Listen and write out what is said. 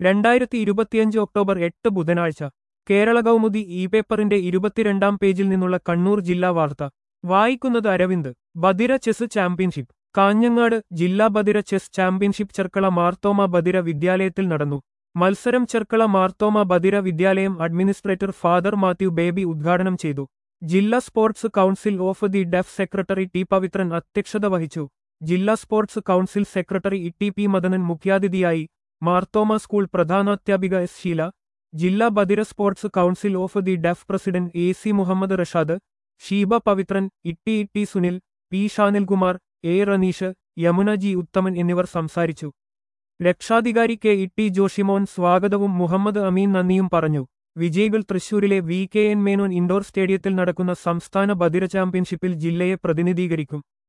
രണ്ടായിരത്തി ഇരുപത്തിയഞ്ച് ഒക്ടോബർ എട്ട് ബുധനാഴ്ച കേരള കൗമുദി ഇ പേപ്പറിന്റെ ഇരുപത്തിരണ്ടാം പേജിൽ നിന്നുള്ള കണ്ണൂർ ജില്ലാ വാർത്ത വായിക്കുന്നത് അരവിന്ദ് ബദിര ചെസ് ചാമ്പ്യൻഷിപ്പ് കാഞ്ഞങ്ങാട് ജില്ലാ ബദിര ചെസ് ചാമ്പ്യൻഷിപ്പ് ചെർക്കള മാർത്തോമ ബദിര വിദ്യാലയത്തിൽ നടന്നു മത്സരം ചെർക്കള മാർത്തോമ ബദിര വിദ്യാലയം അഡ്മിനിസ്ട്രേറ്റർ ഫാദർ മാത്യു ബേബി ഉദ്ഘാടനം ചെയ്തു ജില്ലാ sports council of the deaf secretary T Pavithran അധ്യക്ഷത വഹിച്ചു ജില്ലാ sports council secretary E T P Madanan മുഖ്യാതിഥിയായി മാർത്തോമ സ്കൂൾ പ്രധാനാധ്യാപിക എസ് ഷീല ജില്ലാ ബദിര sports council of the deaf president A C Muhammad Rashad Sheeba Pavithran Itty Itty Sunil P Shanilkumar A Raneesh Yamuna G Uthaman എന്നിവർ സംസാരിച്ചു രക്ഷാധികാരി കെ ഇട്ടി ജോഷിമോൻ സ്വാഗതവും മുഹമ്മദ് അമീൻ നന്ദിയും പറഞ്ഞു വിജയികൾ തൃശൂരിലെ V K N Menon indoor സ്റ്റേഡിയത്തിൽ നടക്കുന്ന സംസ്ഥാന ബദിര ചാമ്പ്യൻഷിപ്പിൽ ജില്ലയെ പ്രതിനിധീകരിക്കും